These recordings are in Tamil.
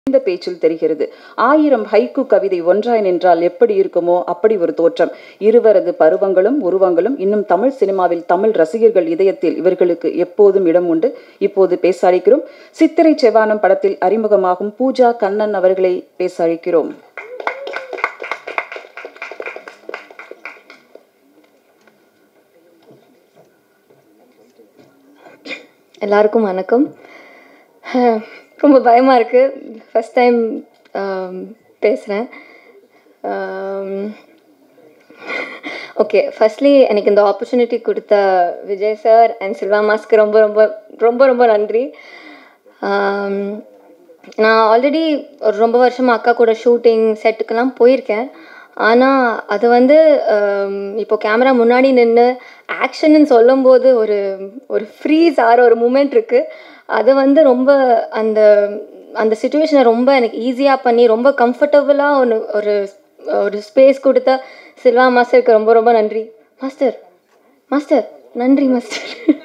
இந்த பேச்சில் தெரிகிறது ஆயிரம் ஹைக்கு கவிதை ஒன்றாய் நின்றால் எப்படி இருக்குமோ அப்படி ஒரு தோற்றம் இருவரது பருவங்களும் உருவங்களும் இன்னும் தமிழ் சினிமாவில் தமிழ் ரசிகர்கள் இதயத்தில் இவர்களுக்கு எப்போதும் இடம் உண்டு இப்போது பேச அழைக்கிறோம் சித்திரை செவ்வானம் படத்தில் அறிமுகமாகும் பூஜா கண்ணன் அவர்களை பேச அழைக்கிறோம் எல்லாருக்கும் வணக்கம் ரொம்ப பயமாக இருக்குது ஃபஸ்ட் டைம் பேசுகிறேன் ஓகே ஃபர்ஸ்ட்லி எனக்கு இந்த ஆப்பர்ச்சுனிட்டி கொடுத்த விஜய் சார் அண்ட் சில்வா மாஸ்க்கு ரொம்ப ரொம்ப ரொம்ப ரொம்ப நன்றி Um, நான் ஆல்ரெடி ஒரு ரொம்ப வருஷமாக அக்கா கூட ஷூட்டிங் செட்டுக்கெல்லாம் போயிருக்கேன் ஆனால் அது வந்து um, இப்போ கேமரா முன்னாடி நின்று ஆக்ஷன்னு சொல்லும்போது ஒரு ஒரு ஃப்ரீஸ் ஆகிற ஒரு மூமெண்ட் இருக்குது அது வந்து ரொம்ப அந்த அந்த சுச்சுவேஷனை ரொம்ப எனக்கு ஈஸியாக பண்ணி ரொம்ப கம்ஃபர்டபுளாக ஒன்று ஒரு ஒரு ஸ்பேஸ் கொடுத்த சில்வா மாஸ்டருக்கு ரொம்ப ரொம்ப நன்றி மாஸ்டர் மாஸ்டர் நன்றி மாஸ்டர்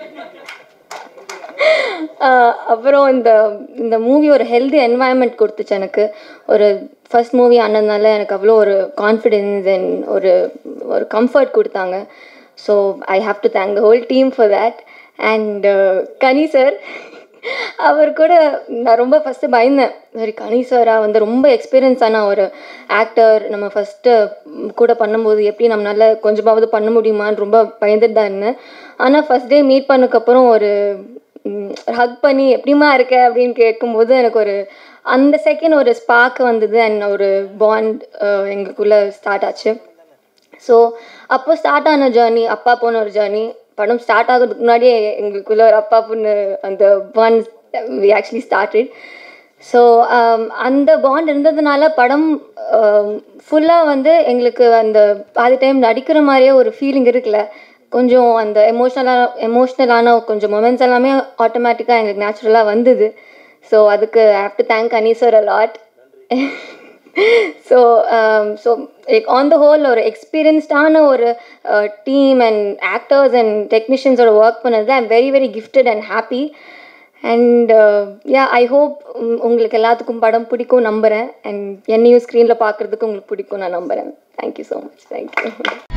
ஆஹ் அப்புறம் இந்த இந்த மூவி ஒரு ஹெல்தி என்வாயன்மெண்ட் கொடுத்துச்சு எனக்கு ஒரு ஃபர்ஸ்ட் மூவி ஆனதுனால எனக்கு அவ்வளோ ஒரு கான்ஃபிடென்ஸ் அண்ட் ஒரு ஒரு கம்ஃபர்ட் கொடுத்தாங்க so I have to thank the whole team for that and Kani sir அவர் கூட நான் ரொம்ப ஃபஸ்ட்டு பயந்தேன் சரி கனி சாரா வந்து ரொம்ப எக்ஸ்பீரியன்ஸான ஒரு ஆக்டர் நம்ம ஃபஸ்ட்டு கூட பண்ணும்போது எப்படி நம்மளால கொஞ்சமாவது பண்ண முடியுமான்னு ரொம்ப பயந்துட்டு தான் இருந்தேன் ஆனால் ஃபஸ்ட் டே மீட் பண்ணக்கப்புறம் ஒரு ஹக் பண்ணி எப்படிமா இருக்க அப்படின்னு கேட்கும்போது எனக்கு ஒரு அந்த செகண்ட் ஒரு ஸ்பார்க் வந்தது அண்ட் ஒரு பாண்ட் எங்களுக்குள்ளே ஸ்டார்ட் ஆச்சு ஸோ அப்போ ஸ்டார்ட் ஆன ஜேர்னி அப்பா போன ஒரு ஜேர்னி படம் ஸ்டார்ட் ஆகிறதுக்கு முன்னாடியே எங்களுக்குள்ள ஒரு அப்பா பொண்ணு அந்த bond we actually started so அந்த பாண்ட் இருந்ததுனால படம் ஃபுல்லாக வந்து எங்களுக்கு அந்த பாதி டைம் நடிக்கிற மாதிரியே ஒரு ஃபீலிங் இருக்குல்ல கொஞ்சம் அந்த எமோஷ்னலாக எமோஷ்னலான கொஞ்சம் மொமெண்ட்ஸ் எல்லாமே ஆட்டோமேட்டிக்காக எங்களுக்கு நேச்சுரலாக வந்தது ஸோ அதுக்கு I have to thank Aneeshwar a lot so so like on the whole ஒரு எக்ஸ்பீரியன்ஸ்டான ஒரு டீம் அண்ட் ஆக்டர்ஸ் அண்ட் டெக்னீஷியன்ஸோட ஒர்க் பண்ணது I am very very gifted and happy and yeah I hope உங்களுக்கு எல்லாத்துக்கும் படம் பிடிக்கும் நம்புகிறேன் அண்ட் என்னையும் ஸ்க்ரீனில் பார்க்குறதுக்கு உங்களுக்கு பிடிக்கும் நான் நம்புகிறேன் தேங்க்யூ ஸோ மச் தேங்க்யூ